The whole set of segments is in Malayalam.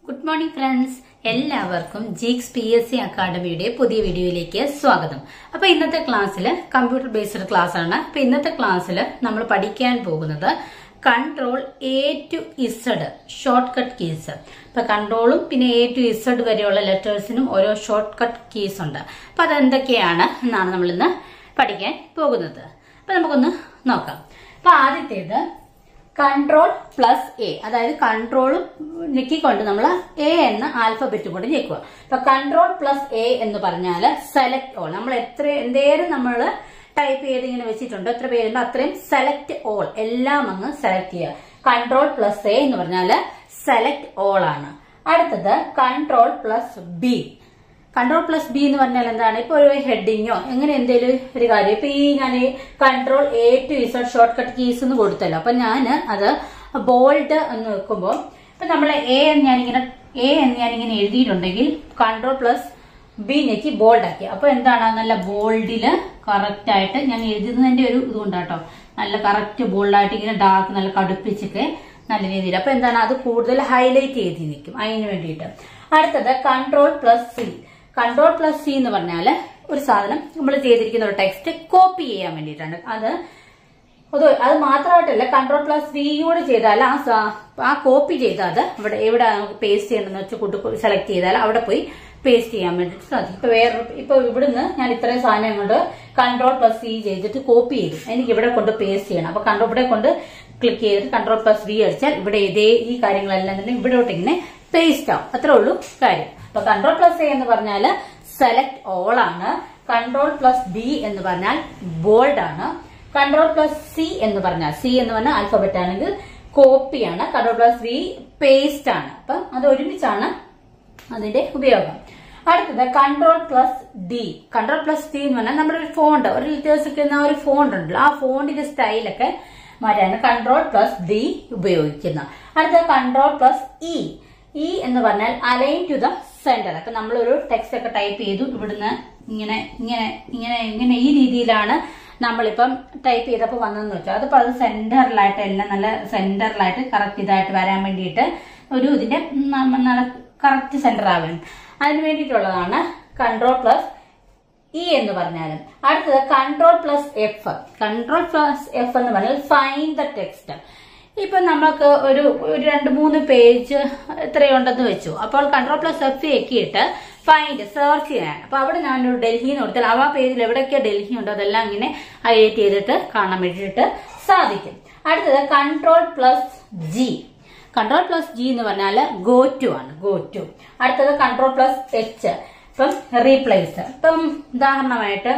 ഗുഡ് മോർണിംഗ് ഫ്രണ്ട്സ് എല്ലാവർക്കും ജീക്സ് പി എസ് സി അക്കാഡമിയുടെ പുതിയ വീഡിയോയിലേക്ക് സ്വാഗതം അപ്പൊ ഇന്നത്തെ ക്ലാസ്സിൽ കമ്പ്യൂട്ടർ ബേസ്ഡ് ക്ലാസ് ആണ് അപ്പൊ ഇന്നത്തെ ക്ലാസ്സിൽ നമ്മൾ പഠിക്കാൻ പോകുന്നത് control A to Z shortcut keys ഇപ്പൊ കൺട്രോളും പിന്നെ എ ടു ഇസഡ് വരെയുള്ള ലെറ്റേഴ്സിനും ഓരോ ഷോർട്ട് കട്ട് കീസ് ഉണ്ട് അപ്പൊ അതെന്തൊക്കെയാണ് എന്നാണ് നമ്മൾ ഇന്ന് പഠിക്കാൻ പോകുന്നത് അപ്പൊ നമുക്കൊന്ന് നോക്കാം അപ്പൊ ആദ്യത്തേത് കൺട്രോൾ പ്ലസ് എ അതായത് കൺട്രോളും ഞെക്കിക്കൊണ്ട് നമ്മൾ എ എന്ന ആൽഫബറ്റ് കൊണ്ട് ഞെക്കുക അപ്പൊ കൺട്രോൾ പ്ലസ് എ എന്ന് പറഞ്ഞാൽ സെലക്ട് ഓൾ നമ്മൾ എത്ര എന്തേലും നമ്മൾ ടൈപ്പ് ചെയ്ത് ഇങ്ങനെ വെച്ചിട്ടുണ്ട് എത്ര പേരുണ്ടോ അത്രയും സെലക്ട് ഓൾ എല്ലാം അങ്ങ് സെലക്ട് ചെയ്യുക കൺട്രോൾ പ്ലസ് എ എന്ന് പറഞ്ഞാൽ സെലക്ട് ഓൾ ആണ് അടുത്തത് control plus B control plus B എന്ന് പറഞ്ഞാൽ എന്താണ് ഇപ്പൊ ഒരു ഹെഡിങ്ങോ എങ്ങനെ എന്തെങ്കിലും ഒരു കാര്യം ഇപ്പൊ ഈ ഞാൻ control A to Z shortcut keys എന്ന് കൊടുത്തല്ലോ അപ്പൊ ഞാൻ അത് ബോൾഡ് എന്ന് വെക്കുമ്പോൾ ഇപ്പൊ നമ്മൾ എ എന്ന് ഞാനിങ്ങനെ എ എന്ന് ഞാനിങ്ങനെ എഴുതിയിട്ടുണ്ടെങ്കിൽ കൺട്രോൾ പ്ലസ് ബി ഞെക്കി ബോൾഡ് ആക്കി അപ്പൊ എന്താണ് നല്ല ബോൾഡില് കറക്റ്റ് ആയിട്ട് ഞാൻ എഴുതുന്നതിന്റെ ഒരു ഇതുകൊണ്ടാട്ടോ നല്ല കറക്റ്റ് ബോൾഡായിട്ട് ഇങ്ങനെ ഡാർക്ക് നല്ല കടുപ്പിച്ചൊക്കെ നല്ല രീതിയിൽ അപ്പൊ എന്താണ് അത് കൂടുതൽ ഹൈലൈറ്റ് ചെയ്ത് നിൽക്കും അതിന് വേണ്ടിയിട്ട് അടുത്തത് control plus C control plus C എന്ന് പറഞ്ഞാൽ ഒരു സാധനം നമ്മൾ ചെയ്തിരിക്കുന്ന ഒരു ടെക്സ്റ്റ് കോപ്പി ചെയ്യാൻ വേണ്ടിയിട്ടാണ് അത് അത് അത് മാത്രമായിട്ടല്ല കൺട്രോൾ പ്ലസ് സി കൂടെ ചെയ്താൽ ആ സ- ആ കോപ്പി ചെയ്താൽ അത് ഇവിടെ എവിടെ നമുക്ക് പേസ്റ്റ് ചെയ്യണമെന്ന് വെച്ച് കൂട്ട് സെലക്ട് ചെയ്താൽ അവിടെ പോയി പേസ്റ്റ് ചെയ്യാൻ വേണ്ടിയിട്ട് സാധിക്കും ഇപ്പൊ വേറെ ഇപ്പൊ ഇവിടുന്ന് ഞാൻ ഇത്രയും സാധനം കൊണ്ട് കൺട്രോൾ പ്ലസ് സി ചെയ്തിട്ട് കോപ്പി ചെയ്തു എനിക്ക് ഇവിടെ കൊണ്ട് പേസ്റ്റ് ചെയ്യണം അപ്പൊ കൺട്രോൾ ഇവിടെ കൊണ്ട് ക്ലിക്ക് ചെയ്തിട്ട് കൺട്രോൾ പ്ലസ് വി അടിച്ചാൽ ഇവിടെ ഇതേ ഈ കാര്യങ്ങളെല്ലാം തന്നെ ഇവിടോട്ട് ഇങ്ങനെ പേസ്റ്റ് ആവും അത്രേ ഉള്ളൂ കാര്യം അപ്പൊ കൺട്രോൾ പ്ലസ് എ എന്ന് പറഞ്ഞാൽ സെലക്ട് ഓൾ ആണ് കൺട്രോൾ പ്ലസ് ബി എന്ന് പറഞ്ഞാൽ ബോൾഡ് ആണ് കൺട്രോൾ പ്ലസ് സി എന്ന് പറഞ്ഞാൽ സി എന്ന് പറഞ്ഞാൽ ആൽഫബറ്റ് ആണെങ്കിൽ കോപ്പിയാണ് കൺട്രോൾ പ്ലസ് വി പേസ്റ്റ് ആണ് അപ്പം അത് ഒരുമിച്ചാണ് അതിന്റെ ഉപയോഗം അടുത്തത് control plus D control plus D എന്ന് പറഞ്ഞാൽ നമ്മുടെ ഒരു ഫോണ്ട് ഒരു ലിറ്റേഴ്സ് ഒക്കെ ഒരു ഫോണ്ട് ഉണ്ടല്ലോ ആ ഫോണ്ടിന്റെ സ്റ്റൈലൊക്കെ മാറ്റാണ് കൺട്രോൾ പ്ലസ് ഡി ഉപയോഗിക്കുന്നത് അടുത്ത കൺട്രോൾ പ്ലസ് ഇ ഇ എന്ന് പറഞ്ഞാൽ അലൈൻ ടു ദ സെന്റർ അപ്പൊ നമ്മളൊരു ടെക്സ്റ്റ് ഒക്കെ ടൈപ്പ് ചെയ്തു ഇവിടുന്ന് ഇങ്ങനെ ഇങ്ങനെ ഇങ്ങനെ ഇങ്ങനെ ഈ രീതിയിലാണ് നമ്മളിപ്പം ടൈപ്പ് ചെയ്തപ്പോൾ വന്നതെന്ന് വെച്ചാൽ അതിപ്പോൾ അത് സെന്ററിലായിട്ട് എല്ലാം നല്ല സെന്ററിലായിട്ട് കറക്റ്റ് ഇതായിട്ട് വരാൻ വേണ്ടിയിട്ട് ഒരു ഇതിന്റെ നമ്മ- നല്ല കറക്റ്റ് സെന്റർ ആവാൻ അതിന് വേണ്ടിയിട്ടുള്ളതാണ് കൺട്രോൾ പ്ലസ് ഇ എന്ന് പറഞ്ഞാലും അടുത്തത് control plus F control plus F എന്ന് പറഞ്ഞാൽ ഫൈൻ ദ ടെക്സ്റ്റ് ഇപ്പൊ നമുക്ക് ഒരു ഒരു രണ്ട് മൂന്ന് പേജ് എത്രയുണ്ടെന്ന് വെച്ചു അപ്പോൾ കൺട്രോൾ പ്ലസ് എഫ് എക്കിയിട്ട് ഫൈൻഡ് സെർച്ച് ചെയ്യാൻ അപ്പൊ അവിടെ ഞാനൊരു ഡൽഹി എന്ന് കൊടുത്താൽ ആ പേജിൽ എവിടെയൊക്കെ ഡൽഹി ഉണ്ടോ അതെല്ലാം ഇങ്ങനെ ഹൈലൈറ്റ് ചെയ്തിട്ട് കാണാൻ വേണ്ടിയിട്ട് സാധിക്കും അടുത്തത് control plus G control plus G എന്ന് പറഞ്ഞാൽ ഗോ ടു ആണ് ഗോ ടു അടുത്തത് കൺട്രോൾ പ്ലസ് എച്ച് ഇപ്പം റീപ്ലേസ് ഇപ്പം ഉദാഹരണമായിട്ട്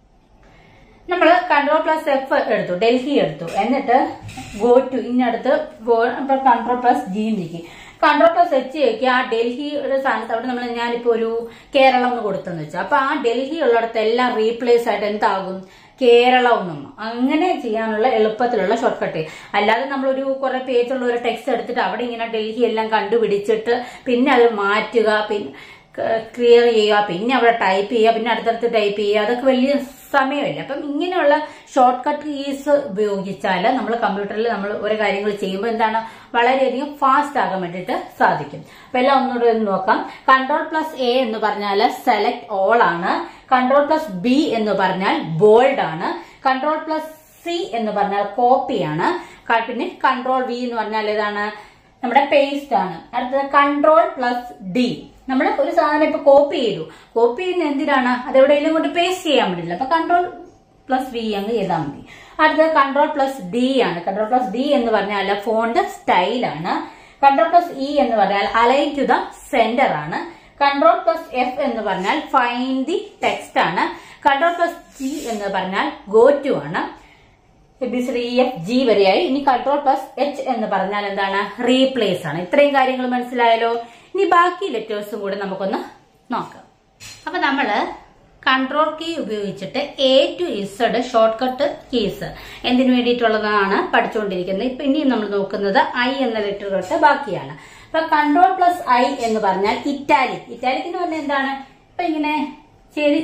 നമ്മൾ കൺട്രോൾ പ്ലസ് എഫ് എടുത്തു ഡൽഹി എടുത്തു എന്നിട്ട് ഗോ ടു ഇന്നടുത്ത് കൺട്രോൾ പ്ലസ് ജി നീക്കി കൺട്രോൾ പ്ലസ് എച്ച് വെക്കി ആ ഡൽഹിയുടെ സ്ഥാനത്ത് അവിടെ നമ്മൾ ഞാനിപ്പോ ഒരു കേരളം എന്ന് കൊടുത്തെന്ന് വെച്ചാൽ അപ്പൊ ആ ഡൽഹി ഉള്ളിടത്ത് എല്ലാം റീപ്ലേസ് ആയിട്ട് എന്താകും കേരളം എന്നും അങ്ങനെ ചെയ്യാനുള്ള എളുപ്പത്തിലുള്ള ഷോർട്ട് കട്ട് അല്ലാതെ നമ്മളൊരു കുറെ പേജുള്ള ഒരു ടെക്സ്റ്റ് എടുത്തിട്ട് അവിടെ ഇങ്ങനെ ഡൽഹി എല്ലാം കണ്ടുപിടിച്ചിട്ട് പിന്നെ അത് മാറ്റുക പിന്നെ ക്ലിയർ ചെയ്യുക പിന്നെ അവിടെ ടൈപ്പ് ചെയ്യുക പിന്നെ അടുത്തടുത്ത് ടൈപ്പ് ചെയ്യുക അതൊക്കെ വലിയ സമയമില്ല അപ്പം ഇങ്ങനെയുള്ള ഷോർട്ട് കട്ട് കീസ് ഉപയോഗിച്ചാൽ നമ്മൾ കമ്പ്യൂട്ടറിൽ നമ്മൾ ഓരോ കാര്യങ്ങൾ ചെയ്യുമ്പോൾ എന്താണ് വളരെയധികം ഫാസ്റ്റ് ആകാൻ വേണ്ടിയിട്ട് സാധിക്കും അപ്പൊ എല്ലാം ഒന്നുകൂടെ ഒന്ന് നോക്കാം കൺട്രോൾ പ്ലസ് എ എന്ന് പറഞ്ഞാൽ സെലക്ട് ഓൾ ആണ് കൺട്രോൾ പ്ലസ് ബി എന്ന് പറഞ്ഞാൽ ബോൾഡ് ആണ് കൺട്രോൾ പ്ലസ് സി എന്ന് പറഞ്ഞാൽ കോപ്പിയാണ് പിന്നെ കൺട്രോൾ വി എന്ന് പറഞ്ഞാൽ ഏതാണ് നമ്മുടെ പേസ്റ്റ് ആണ് അടുത്തത് കൺട്രോൾ പ്ലസ് ഡി നമ്മൾ ഒരു സാധനം ഇപ്പൊ കോപ്പി ചെയ്തു കോപ്പി ചെയ്യുന്ന എന്തിനാണ് അത് എവിടെയെങ്കിലും കൊണ്ട് പേസ്റ്റ് ചെയ്യാൻ പറ്റില്ല അപ്പൊ കൺട്രോൾ പ്ലസ് വി അങ്ങ് ചെയ്താൽ മതി അടുത്തത് കൺട്രോൾ പ്ലസ് ഡി ആണ് കൺട്രോൾ പ്ലസ് ഡി എന്ന് പറഞ്ഞാൽ ഫോണ്ട് സ്റ്റൈലാണ് കൺട്രോൾ പ്ലസ് ഇ എന്ന് പറഞ്ഞാൽ അലൈൻ ടു ദ സെന്റർ ആണ് കൺട്രോൾ പ്ലസ് എഫ് എന്ന് പറഞ്ഞാൽ ഫൈൻ ദി ടെക്സ്റ്റ് ആണ് കൺട്രോൾ പ്ലസ് ജി എന്ന് പറഞ്ഞാൽ ഗോ ടു ആണ് B C D F G വരെയായി ഇനി കൺട്രോൾ പ്ലസ് എച്ച് എന്ന് പറഞ്ഞാൽ എന്താണ് റീപ്ലേസ് ആണ് ഇത്രയും കാര്യങ്ങൾ മനസ്സിലായല്ലോ ഇനി ബാക്കി ലെറ്റേഴ്സും കൂടെ നമുക്കൊന്ന് നോക്കാം അപ്പൊ നമ്മള് കൺട്രോൾ കീ ഉപയോഗിച്ചിട്ട് A to Z shortcut keys എന്തിനു വേണ്ടിയിട്ടുള്ളതാണ് പഠിച്ചുകൊണ്ടിരിക്കുന്നത് ഇപ്പൊ ഇനി നമ്മൾ നോക്കുന്നത് ഐ എന്ന ലെറ്റർ തൊട്ട് ബാക്കിയാണ് അപ്പൊ കൺട്രോൾ പ്ലസ് ഐ എന്ന് പറഞ്ഞാൽ ഇറ്റാലിക് ഇറ്റാലിക് എന്ന് പറഞ്ഞാൽ എന്താണ് ഇപ്പൊ ഇങ്ങനെ ചെരി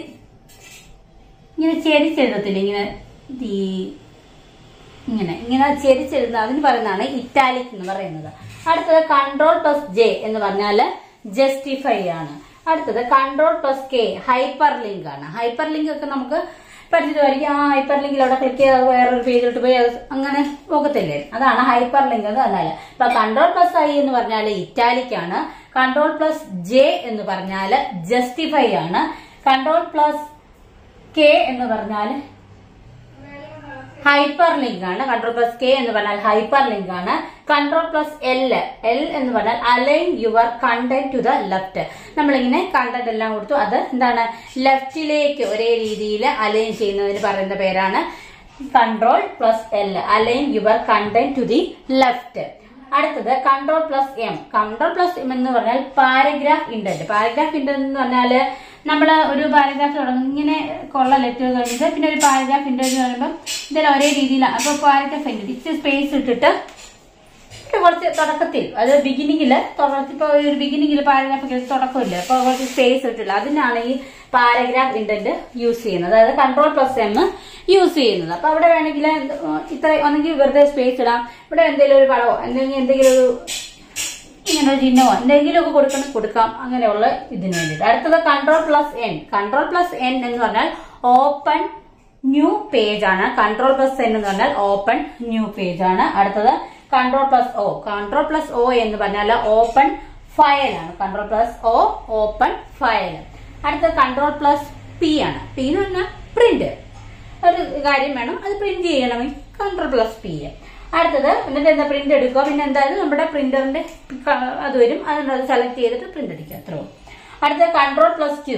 ഇങ്ങനെ ചെരിച്ചെഴുതത്തില്ല ഇങ്ങനെ ഈ ഇങ്ങനെ ഇങ്ങനെ ചെരിച്ചെഴുതുന്ന അതിന് പറയുന്നതാണ് ഇറ്റാലിക് എന്ന് പറയുന്നത് അടുത്തത് കൺട്രോൾ പ്ലസ് ജെ എന്ന് പറഞ്ഞാല് ജസ്റ്റിഫൈ ആണ് അടുത്തത് control plus K hyperlink ആണ് ഹൈപ്പർ ലിങ്ക് ഒക്കെ നമുക്ക് പരിചിതമായിരിക്കും ആ ഹൈപ്പർ ലിങ്കിൽ അവിടെ ക്ലിക്ക് ചെയ്ത് വേറൊരു പേജിലോട്ട് പോയി അത് അങ്ങനെ പോകത്തില്ലേ അതാണ് ഹൈപ്പർ ലിങ്ക് എന്ന് പറഞ്ഞാല് ഇപ്പൊ കൺട്രോൾ പ്ലസ് ഐ എന്ന് പറഞ്ഞാല് ഇറ്റാലിക് ആണ് കൺട്രോൾ പ്ലസ് ജെ എന്ന് പറഞ്ഞാല് ജസ്റ്റിഫൈ ആണ് കൺട്രോൾ പ്ലസ് കെ എന്ന് പറഞ്ഞാല് ഹൈപ്പർ ലിങ്ക് ആണ് കൺട്രോൾ പ്ലസ് കെ എന്ന് പറഞ്ഞാൽ ഹൈപ്പർ ലിങ്ക് ആണ് കൺട്രോൾ പ്ലസ് എൽ എൽ എന്ന് പറഞ്ഞാൽ align your content to the left നമ്മളിങ്ങനെ കണ്ടന്റ് എല്ലാം കൊടുത്തു അത് എന്താണ് ലെഫ്റ്റിലേക്ക് ഒരേ രീതിയിൽ അലൈൻ ചെയ്യുന്നതിന് പറയുന്ന പേരാണ് control plus L align your content to the left അടുത്തത് control plus M control plus M എന്ന് പറഞ്ഞാൽ പാരഗ്രാഫ് ഇൻഡന്റ് പാരഗ്രാഫ് ഇൻഡന്റ് എന്ന് പറഞ്ഞാല് നമ്മൾ ഒരു പാരഗ്രാഫ് തുടങ്ങും ഇങ്ങനെ കൊള്ള ലെറ്റർ കഴിഞ്ഞിട്ട് പിന്നെ ഒരു പാരഗ്രാഫ് ഇൻഡന്റ് പറയുമ്പോൾ ഇതെല്ലാം ഒരേ രീതിയിലാണ് അപ്പൊ പാരഗ്രാഫ് ഇൻഡന്റ് ഇച്ചിരി സ്പേസ് ഇട്ടിട്ട് ഒരു കുറച്ച് തുടക്കത്തിൽ അത് ബിഗിനിങ്ങില് ഇപ്പൊ ഒരു ബിഗിനിങ്ങിൽ പാരഗ്രാഫ് തുടക്കമില്ല അപ്പൊ കുറച്ച് സ്പേസ് ഇട്ടില്ല അതിനാണ് ഈ പാരഗ്രാഫ് ഇൻഡന്റ് യൂസ് ചെയ്യുന്നത് അതായത് കൺട്രോൾ പ്ലസ് എം യൂസ് ചെയ്യുന്നത് അപ്പൊ അവിടെ വേണമെങ്കിൽ ഇത്ര ഒന്നെങ്കിൽ വെറുതെ സ്പേസ് ഇടാം ഇവിടെ എന്തെങ്കിലും ഒരു പടമോ എന്തെങ്കിലും എന്തെങ്കിലും ഒരു ഇങ്ങനെ ഒരു ചിഹ്നമോ എന്തെങ്കിലും ഒക്കെ കൊടുക്കണം കൊടുക്കാം അങ്ങനെയുള്ള ഇതിന് വേണ്ടിയിട്ട് അടുത്തത് control plus N control plus N എന്ന് പറഞ്ഞാൽ ഓപ്പൺ ന്യൂ പേജ് ആണ് കൺട്രോൾ പ്ലസ് എൻ എന്ന് പറഞ്ഞാൽ ഓപ്പൺ ന്യൂ പേജ് ആണ് അടുത്തത് control plus O control plus O എന്ന് പറഞ്ഞാൽ ഓപ്പൺ ഫയൽ ആണ് control plus O open file അടുത്തത് കൺട്രോൾ പ്ലസ് പി ആണ് പി എന്ന് പറഞ്ഞാൽ പ്രിന്റ് ഒരു കാര്യം വേണം അത് പ്രിന്റ് ചെയ്യണമെങ്കിൽ കൺട്രോൾ പ്ലസ് പി അടുത്തത് എന്നിട്ട് എന്താ പ്രിന്റ് എടുക്കുക പിന്നെ എന്തായാലും നമ്മുടെ പ്രിന്ററിന്റെ അത് വരും അതിനത് സെലക്ട് ചെയ്തിട്ട് പ്രിന്റ് അടിക്കുക അത്രേ ഉള്ളൂ അടുത്ത control plus Q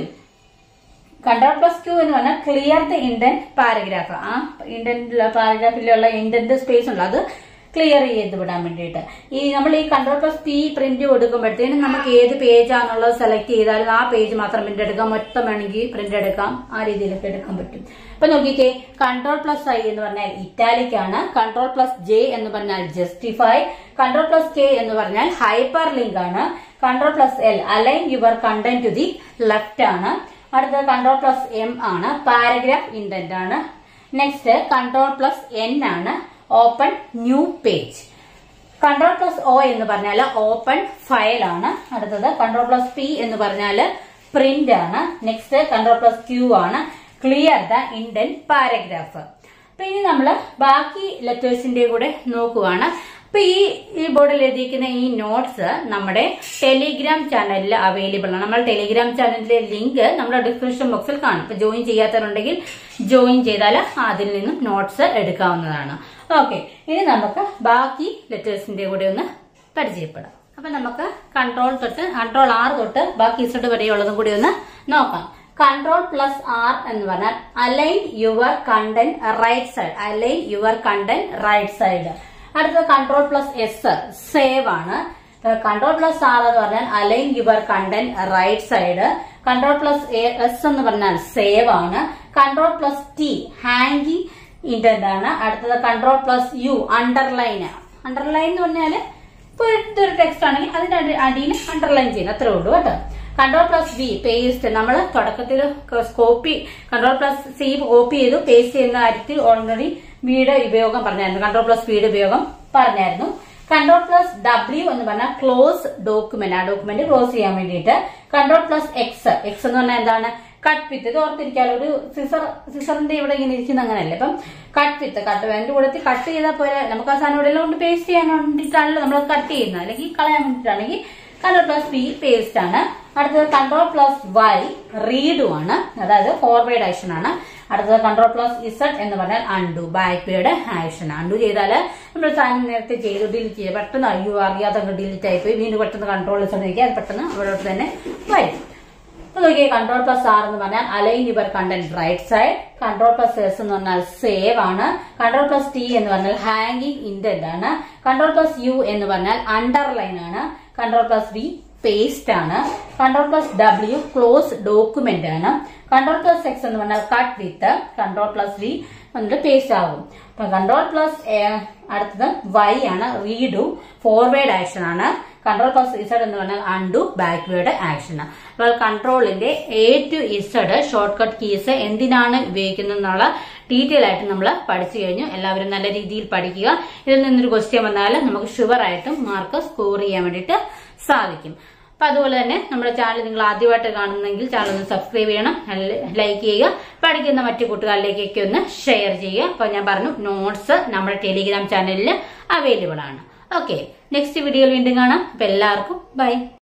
control plus Q എന്ന് പറഞ്ഞാൽ ക്ലിയർ ദ ഇൻഡന്റ് പാരഗ്രാഫ് ആ ഇൻഡന്റ് പാരഗ്രാഫിലുള്ള ഇൻഡന്റ് സ്പേസ് ഉണ്ട് അത് ക്ലിയർ ചെയ്ത് വിടാൻ വേണ്ടിയിട്ട് ഈ നമ്മൾ ഈ കൺട്രോൾ പ്ലസ് പി പ്രിന്റ് കൊടുക്കുമ്പോഴത്തേനും നമുക്ക് ഏത് പേജാന്നുള്ളത് സെലക്ട് ചെയ്താലും ആ പേജ് മാത്രം പ്രിന്റ് എടുക്കാം മൊത്തം വേണമെങ്കിൽ പ്രിന്റ് എടുക്കാം ആ രീതിയിലൊക്കെ എടുക്കാൻ പറ്റും അപ്പൊ നോക്കിക്കേ കൺട്രോൾ പ്ലസ് ഐ എന്ന് പറഞ്ഞാൽ ഇറ്റാലിക് ആണ് കൺട്രോൾ പ്ലസ് ജെ എന്ന് പറഞ്ഞാൽ ജസ്റ്റിഫൈ കൺട്രോൾ പ്ലസ് കെ എന്ന് പറഞ്ഞാൽ ഹൈപ്പർ ലിങ്ക് ആണ് control plus L align your content to the left ആണ് അടുത്തത് കൺട്രോൾ പ്ലസ് എം ആണ് പാരഗ്രാഫ് ഇൻഡന്റ് ആണ് നെക്സ്റ്റ് കൺട്രോൾ പ്ലസ് എൻ ആണ് open new page control plus O എന്ന് പറഞ്ഞാൽ ഓപ്പൺ ഫയൽ ആണ് അടുത്തത് കൺട്രോൾ പ്ലസ് പി എന്ന് പറഞ്ഞാൽ പ്രിന്റ് ആണ് നെക്സ്റ്റ് കൺട്രോൾ പ്ലസ് ക്യൂ ആണ് ക്ലിയർ ദ ഇൻഡൻ പാരഗ്രാഫ് അപ്പൊ ഇനി നമ്മൾ ബാക്കി ലെറ്റേഴ്സിന്റെ കൂടെ നോക്കുവാണ് അപ്പൊ ഈ ഈ ബോർഡിൽ എഴുതിയിരിക്കുന്ന ഈ നോട്ട്സ് നമ്മുടെ ടെലിഗ്രാം ചാനലിൽ അവൈലബിൾ ആണ് നമ്മുടെ ടെലിഗ്രാം ചാനലിലെ ലിങ്ക് നമ്മുടെ ഡിസ്ക്രിപ്ഷൻ ബോക്സിൽ കാണും ഇപ്പൊ ജോയിൻ ചെയ്യാത്തവരുണ്ടെങ്കിൽ ജോയിൻ ചെയ്താൽ അതിൽ നിന്നും നോട്ട്സ് എടുക്കാവുന്നതാണ് ഓക്കെ ഇനി നമുക്ക് ബാക്കി ലെറ്റേഴ്സിന്റെ കൂടെ ഒന്ന് പരിചയപ്പെടാം അപ്പൊ നമുക്ക് കൺട്രോൾ തൊട്ട് കൺട്രോൾ ആർ തൊട്ട് ബാക്കി ഇസഡ് വരെയുള്ളതും കൂടി ഒന്ന് നോക്കാം കൺട്രോൾ പ്ലസ് ആർ എന്ന് പറഞ്ഞാൽ align your content right side align your content right side അടുത്തത് കൺട്രോൾ പ്ലസ് എസ് സേവ് ആണ് കൺട്രോൾ പ്ലസ് ആർ എന്ന് പറഞ്ഞാൽ align your content right side control plus S എന്ന് പറഞ്ഞാൽ സേവ് ആണ് control plus T hanging indent ആണ് അടുത്തത് control plus U underline underline എന്ന് പറഞ്ഞാല് ഇപ്പൊ ഇതൊരു ടെക്സ്റ്റ് ആണെങ്കിൽ അതിന്റെ അടിയിൽ അണ്ടർലൈൻ ചെയ്യുന്നത് അത്രേ ഉള്ളൂ കേട്ടോ കൺട്രോൾ പ്ലസ് വി പേസ്റ്റ് നമ്മൾ തുടക്കത്തിൽ copy control plus C copy ചെയ്തു പേസ്റ്റ് ചെയ്യുന്ന കാര്യത്തിൽ ഓൾറെഡി വിയുടെ ഉപയോഗം പറഞ്ഞായിരുന്നു കൺട്രോൾ പ്ലസ് വിയുടെ ഉപയോഗം പറഞ്ഞായിരുന്നു കൺട്രോൾ പ്ലസ് ഡബ്ല്യു എന്ന് പറഞ്ഞാൽ ക്ലോസ് ഡോക്യുമെന്റ് ആ ഡോക്യുമെന്റ് ക്ലോസ് ചെയ്യാൻ വേണ്ടിയിട്ട് കൺട്രോൾ പ്ലസ് എക്സ് എക്സ് എന്ന് പറഞ്ഞാൽ എന്താണ് കട്ട് വിത്ത് ഇത് ഓർത്തിരിക്കാലോ ഒരു സിസർ സിസറിന്റെ ഇവിടെ ഇങ്ങനെ ഇരിക്കുന്ന അങ്ങനെയല്ലേ അപ്പം കട്ട് വിത്ത് കട്ട് അതിന്റെ കൂടത്തിൽ കട്ട് ചെയ്താൽ പോലെ നമുക്ക് ആ സാധനം ഇവിടെ കൊണ്ട് പേസ്റ്റ് ചെയ്യാൻ വേണ്ടിയിട്ടാണല്ലോ നമ്മൾ കട്ട് ചെയ്യുന്നത് അല്ലെങ്കിൽ കളയാൻ വേണ്ടിയിട്ടാണെങ്കിൽ കൺട്രോൾ പ്ലസ് പി പേസ്റ്റ് ആണ് അടുത്തത് കൺട്രോൾ പ്ലസ് വൈ റീഡും ആണ് അതായത് ഫോർവേഡ് ആക്ഷൻ ആണ് അടുത്തത് കൺട്രോൾ പ്ലസ് ഇസഡ് എന്ന് പറഞ്ഞാൽ അണ്ടു ബാക്ക്വേഡ് ആക്ഷൻ അണ്ടു ചെയ്താൽ നമ്മൾ സാധനം നേരത്തെ ചെയ്തു ഡിലീറ്റ് ചെയ്യുക പെട്ടെന്ന് അയ്യോ അറിയാതെ ഡിലീറ്റ് ആയിപ്പോയി വീണ്ടും പെട്ടെന്ന് കൺട്രോൾ ഇസഡ് അത് പെട്ടെന്ന് അവിടോട്ട് തന്നെ വരും അപ്പൊ നോക്കിയേ കൺട്രോൾ പ്ലസ് ആർ എന്ന് പറഞ്ഞാൽ align your content right side control plus S എന്ന് പറഞ്ഞാൽ സേവ് ആണ് കൺട്രോൾ പ്ലസ് ടി എന്ന് പറഞ്ഞാൽ ഹാങ്ങിങ് ഇന്റന്റ് ആണ് കൺട്രോൾ പ്ലസ് യു എന്ന് പറഞ്ഞാൽ അണ്ടർലൈൻ ആണ് കൺട്രോൾ പ്ലസ് വി പേസ്റ്റ് ആണ് control plus W close document ആണ് കൺട്രോൾ പ്ലസ് എക്സ് എന്ന് പറഞ്ഞാൽ cut with control plus V വന്നിട്ട് പേസ്റ്റ് ആകും അപ്പൊ കൺട്രോൾ പ്ലസ് അടുത്തത് വൈ ആണ് റീഡു ഫോർവേഡ് ആക്ഷൻ ആണ് കൺട്രോൾ പ്ലസ് ഇസഡ് എന്ന് പറഞ്ഞാൽ അൺഡു ബാക്ക്വേർഡ് ആക്ഷൻ അപ്പോൾ കൺട്രോളിന്റെ A to Z shortcut keys എന്തിനാണ് ഉപയോഗിക്കുന്നത് എന്നുള്ള ഡീറ്റെയിൽ ആയിട്ട് നമ്മൾ പഠിച്ചു കഴിഞ്ഞു എല്ലാവരും നല്ല രീതിയിൽ പഠിക്കുക ഇതിൽ നിന്നൊരു ക്വസ്റ്റ്യൻ വന്നാൽ നമുക്ക് ഷുവർ ആയിട്ടും മാർക്ക് സ്കോർ ചെയ്യാൻ വേണ്ടിയിട്ട് സാധിക്കും അപ്പൊ അതുപോലെ തന്നെ നമ്മുടെ ചാനൽ നിങ്ങൾ ആദ്യമായിട്ട് കാണുന്നെങ്കിൽ ചാനൽ ഒന്ന് സബ്സ്ക്രൈബ് ചെയ്യണം ലൈക്ക് ചെയ്യുക പഠിക്കുന്ന മറ്റു കൂട്ടുകാരിലേക്കൊക്കെ ഒന്ന് ഷെയർ ചെയ്യുക അപ്പൊ ഞാൻ പറഞ്ഞു നോട്ട്സ് നമ്മുടെ ടെലിഗ്രാം ചാനലിൽ അവൈലബിൾ ആണ് ഓക്കെ നെക്സ്റ്റ് വീഡിയോയിൽ വീണ്ടും കാണാം അപ്പൊ എല്ലാവർക്കും ബൈ